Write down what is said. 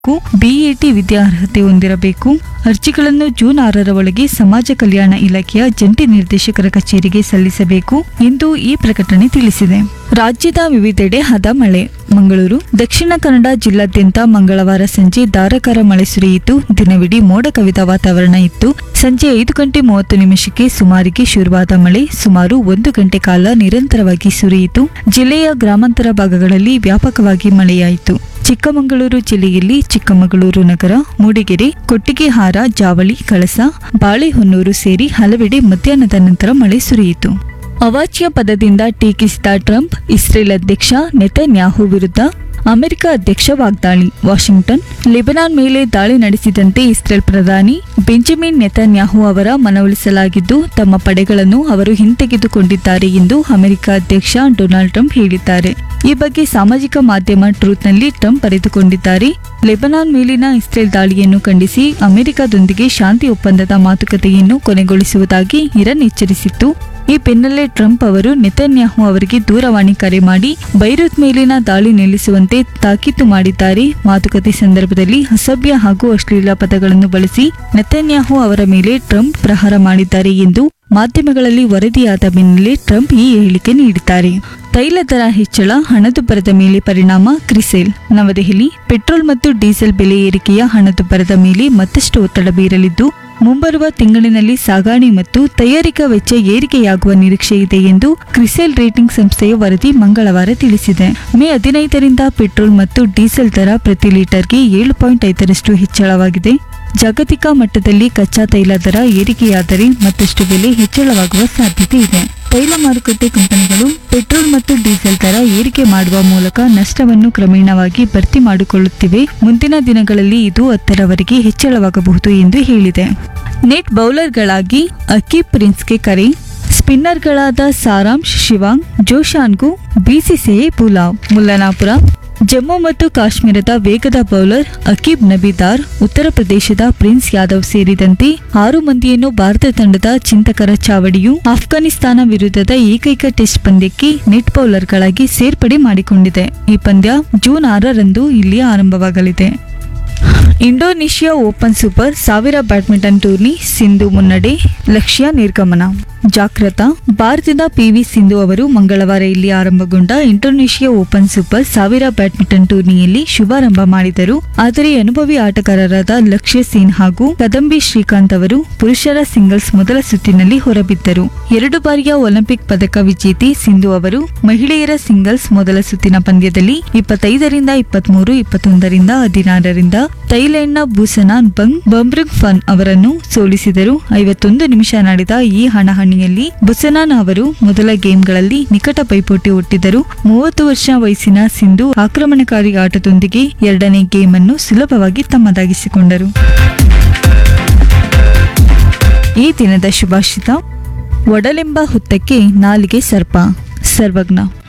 ಬಿಇಟಿ ವಿದ್ಯಾರ್ಹತೆ ಹೊಂದಿರಬೇಕು ಅರ್ಜಿಗಳನ್ನು ಜೂನ್ ಆರರ ಒಳಗೆ ಸಮಾಜ ಕಲ್ಯಾಣ ಇಲಾಖೆಯ ಜಂಟಿ ನಿರ್ದೇಶಕರ ಕಚೇರಿಗೆ ಸಲ್ಲಿಸಬೇಕು ಎಂದು ಈ ಪ್ರಕಟಣೆ ತಿಳಿಸಿದೆ ರಾಜ್ಯದ ವಿವಿಧೆಡೆ ಹದ ಮಳೆ ಮಂಗಳೂರು ದಕ್ಷಿಣ ಕನ್ನಡ ಜಿಲ್ಲಾದ್ಯಂತ ಮಂಗಳವಾರ ಸಂಜೆ ಧಾರಾಕಾರ ಮಳೆ ಸುರಿಯಿತು ದಿನವಿಡೀ ಮೋಡ ಕವಿದ ವಾತಾವರಣ ಇತ್ತು ಸಂಜೆ ಐದು ಗಂಟೆ ಮೂವತ್ತು ನಿಮಿಷಕ್ಕೆ ಸುಮಾರಿಗೆ ಶುರುವಾದ ಮಳೆ ಸುಮಾರು ಒಂದು ಗಂಟೆ ಕಾಲ ನಿರಂತರವಾಗಿ ಸುರಿಯಿತು ಜಿಲ್ಲೆಯ ಗ್ರಾಮಾಂತರ ಭಾಗಗಳಲ್ಲಿ ವ್ಯಾಪಕವಾಗಿ ಮಳೆಯಾಯಿತು ಚಿಕ್ಕಮಗಳೂರು ಜಿಲ್ಲೆಯಲ್ಲಿ ಚಿಕ್ಕಮಗಳೂರು ನಗರ ಮೂಡಿಗೆರೆ ಕೊಟ್ಟಿಗೆಹಾರ ಜಾವಳಿ ಕಳಸ ಬಾಳೆಹೊನ್ನೂರು ಸೇರಿ ಹಲವೆಡೆ ಮಧ್ಯಾಹ್ನದ ನಂತರ ಮಳೆ ಸುರಿಯಿತು ಅವಾಚ್ಯ ಪದದಿಂದ ಟೀಕಿಸಿದ ಟ್ರಂಪ್ ಇಸ್ರೇಲ್ ಅಧ್ಯಕ್ಷ ನೆತನ್ಯಾಹು ವಿರುದ್ಧ ಅಮೆರಿಕ ಅಧ್ಯಕ್ಷ ವಾಗ್ದಾಳಿ ವಾಷಿಂಗ್ಟನ್ ಲೆಬನಾನ್ ಮೇಲೆ ದಾಳಿ ನಡೆಸಿದಂತೆ ಇಸ್ರೇಲ್ ಪ್ರಧಾನಿ ಬೆಂಜಮಿನ್ ನೆತನ್ಯಾಹು ಅವರ ಮನವೊಲಿಸಲಾಗಿದ್ದು ತಮ್ಮ ಪಡೆಗಳನ್ನು ಅವರು ಹಿಂತೆಗೆದುಕೊಂಡಿದ್ದಾರೆ ಎಂದು ಅಮೆರಿಕ ಅಧ್ಯಕ್ಷ ಡೊನಾಲ್ಡ್ ಟ್ರಂಪ್ ಹೇಳಿದ್ದಾರೆ ಈ ಬಗ್ಗೆ ಸಾಮಾಜಿಕ ಮಾಧ್ಯಮ ಟ್ರೂತ್ನಲ್ಲಿ ಟ್ರಂಪ್ ಬರೆದುಕೊಂಡಿದ್ದಾರೆ ಲೆಬನಾನ್ ಮೇಲಿನ ಇಸ್ರೇಲ್ ದಾಳಿಯನ್ನು ಖಂಡಿಸಿ ಅಮೆರಿಕದೊಂದಿಗೆ ಶಾಂತಿ ಒಪ್ಪಂದದ ಮಾತುಕತೆಯನ್ನು ಕೊನೆಗೊಳಿಸುವುದಾಗಿ ಇರಾನ್ ಎಚ್ಚರಿಸಿತ್ತು ಈ ಬೆನ್ನಲ್ಲೇ ಟ್ರಂಪ್ ಅವರು ನೆತನ್ಯಾಹು ಅವರಿಗೆ ದೂರವಾಣಿ ಕರೆ ಮಾಡಿ ಬೈರುತ್ ಮೇಲಿನ ದಾಳಿ ನಿಲ್ಲಿಸುವಂತೆ ತಾಕೀತು ಮಾಡಿದ್ದಾರೆ ಮಾತುಕತೆ ಸಂದರ್ಭದಲ್ಲಿ ಅಸಭ್ಯ ಹಾಗೂ ಅಶ್ಲೀಲ ಪದಗಳನ್ನು ಬಳಸಿ ನೆತನ್ಯಾಹು ಅವರ ಮೇಲೆ ಟ್ರಂಪ್ ಪ್ರಹಾರ ಮಾಡಿದ್ದಾರೆ ಎಂದು ಮಾಧ್ಯಮಗಳಲ್ಲಿ ವರದಿಯಾದ ಬೆನ್ನಲ್ಲೇ ಟ್ರಂಪ್ ಈ ಹೇಳಿಕೆ ನೀಡಿದ್ದಾರೆ ತೈಲ ದರ ಹೆಚ್ಚಳ ಹಣದುಬ್ಬರದ ಮೇಲೆ ಪರಿಣಾಮ ಕ್ರಿಸೇಲ್ ನವದೆಹಲಿ ಪೆಟ್ರೋಲ್ ಮತ್ತು ಡೀಸೆಲ್ ಬೆಲೆ ಏರಿಕೆಯ ಹಣದುಬ್ಬರದ ಮೇಲೆ ಮತ್ತಷ್ಟು ಒತ್ತಡ ಬೀರಲಿದ್ದು ಮುಂಬರುವ ತಿಂಗಳಿನಲ್ಲಿ ಸಾಗಾಣೆ ಮತ್ತು ತಯಾರಿಕಾ ವೆಚ್ಚ ಏರಿಕೆಯಾಗುವ ನಿರೀಕ್ಷೆ ಇದೆ ಎಂದು ಕ್ರಿಸೆಲ್ ರೇಟಿಂಗ್ ಸಂಸ್ಥೆಯ ವರದಿ ಮಂಗಳವಾರ ತಿಳಿಸಿದೆ ಮೇ ಹದಿನೈದರಿಂದ ಪೆಟ್ರೋಲ್ ಮತ್ತು ಡೀಸೆಲ್ ದರ ಪ್ರತಿ ಲೀಟರ್ಗೆ ಏಳು ಪಾಯಿಂಟ್ ಐದರಷ್ಟು ಹೆಚ್ಚಳವಾಗಿದೆ ಜಾಗತಿಕ ಮಟ್ಟದಲ್ಲಿ ಕಚ್ಚಾ ತೈಲ ದರ ಏರಿಕೆಯಾದರೆ ಮತ್ತಷ್ಟು ಬೆಲೆ ಹೆಚ್ಚಳವಾಗುವ ಸಾಧ್ಯತೆ ಇದೆ ತೈಲ ಮಾರುಕಟ್ಟೆ ಕಂಪನಿಗಳು ಪೆಟ್ರೋಲ್ ಮತ್ತು ಡೀಸೆಲ್ ದರ ಏರಿಕೆ ಮಾಡುವ ಮೂಲಕ ನಷ್ಟವನ್ನು ಕ್ರಮೇಣವಾಗಿ ಭರ್ತಿ ಮಾಡಿಕೊಳ್ಳುತ್ತಿವೆ ಮುಂದಿನ ದಿನಗಳಲ್ಲಿ ಇದು ಹತ್ತರವರೆಗೆ ಹೆಚ್ಚಳವಾಗಬಹುದು ಎಂದು ಹೇಳಿದೆ ನೆಟ್ ಬೌಲರ್ಗಳಾಗಿ ಅಕೀಬ್ ಪ್ರಿನ್ಸ್ಗೆ ಕರೆ ಸ್ಪಿನ್ನರ್ಗಳಾದ ಸಾರಾಂಶ್ ಶಿವಾಂಗ್ ಜೋಶಾನ್ಗೂ ಬಿಸಿಸಿಐ ಬುಲಾವ್ ಮುಲ್ಲನಾಪುರ ಜಮ್ಮು ಮತ್ತು ಕಾಶ್ಮೀರದ ವೇಗದ ಬೌಲರ್ ಅಕೀಬ್ ನಬಿದಾರ್ ಉತ್ತರ ಪ್ರದೇಶದ ಪ್ರಿನ್ಸ್ ಯಾದವ್ ಸೇರಿದಂತೆ ಆರು ಮಂದಿಯನ್ನು ಭಾರತ ತಂಡದ ಚಿಂತಕರ ಚಾವಡಿಯು ಆಫ್ಘಾನಿಸ್ತಾನ ವಿರುದ್ಧದ ಏಕೈಕ ಟೆಸ್ಟ್ ಪಂದ್ಯಕ್ಕೆ ನೆಟ್ ಬೌಲರ್ಗಳಾಗಿ ಸೇರ್ಪಡೆ ಮಾಡಿಕೊಂಡಿದೆ ಈ ಪಂದ್ಯ ಜೂನ್ ಆರರಂದು ಇಲ್ಲಿ ಆರಂಭವಾಗಲಿದೆ ಇಂಡೋನೇಷ್ಯಾ ಓಪನ್ ಸೂಪರ್ ಸಾವಿರ ಬ್ಯಾಡ್ಮಿಂಟನ್ ಟೂರ್ನಿ ಸಿಂಧು ಮುನ್ನಡೆ ಲಕ್ಷ್ಯ ನಿರ್ಗಮನ ಜಾಗೃತ ಭಾರತದ ಪಿವಿ ಸಿಂಧು ಅವರು ಮಂಗಳವಾರ ಇಲ್ಲಿ ಆರಂಭಗೊಂಡ ಇಂಡೋನೇಷ್ಯಾ ಓಪನ್ ಸೂಪರ್ ಸಾವಿರ ಬ್ಯಾಡ್ಮಿಂಟನ್ ಟೂರ್ನಿಯಲ್ಲಿ ಶುಭಾರಂಭ ಮಾಡಿದರು ಆದರೆ ಅನುಭವಿ ಆಟಗಾರರಾದ ಲಕ್ಷ್ಯ ಸೇನ್ ಹಾಗೂ ಕದಂಬಿ ಶ್ರೀಕಾಂತ್ ಅವರು ಪುರುಷರ ಸಿಂಗಲ್ಸ್ ಮೊದಲ ಸುತ್ತಿನಲ್ಲಿ ಹೊರಬಿದ್ದರು ಎರಡು ಬಾರಿಯ ಒಲಿಂಪಿಕ್ ಪದಕ ವಿಜೇತೆ ಸಿಂಧು ಅವರು ಮಹಿಳೆಯರ ಸಿಂಗಲ್ಸ್ ಮೊದಲ ಸುತ್ತಿನ ಪಂದ್ಯದಲ್ಲಿ ಇಪ್ಪತ್ತೈದರಿಂದ ಇಪ್ಪತ್ಮೂರು ಇಪ್ಪತ್ತೊಂದರಿಂದ ಹದಿನಾರರಿಂದ ಥೈಲ್ಯಾಂಡ್ನ ಬೂಸನಾನ್ ಬಂಗ್ ಬಂಬ್ರುಗ್ ಫನ್ ಅವರನ್ನು ಸೋಲಿಸಿದರು ಐವತ್ತೊಂದು ನಿಮಿಷ ನಡೆದ ಈ ಹಣಾಹಣಿಯಲ್ಲಿ ಬುಸನಾನ್ ಅವರು ಮೊದಲ ಗೇಮ್ಗಳಲ್ಲಿ ನಿಕಟ ಪೈಪೋಟಿ ಒಟ್ಟಿದ್ದರು ಮೂವತ್ತು ವರ್ಷ ವಯಸ್ಸಿನ ಸಿಂಧು ಆಕ್ರಮಣಕಾರಿ ಆಟದೊಂದಿಗೆ ಎರಡನೇ ಗೇಮ್ ಅನ್ನು ಸುಲಭವಾಗಿ ತಮ್ಮದಾಗಿಸಿಕೊಂಡರು ಈ ದಿನದ ಶುಭಾಷಿತ ಒಡಲೆಂಬ ಹುತ್ತಕ್ಕೆ ನಾಲಿಗೆ ಸರ್ಪ ಸರ್ವಜ್ಞ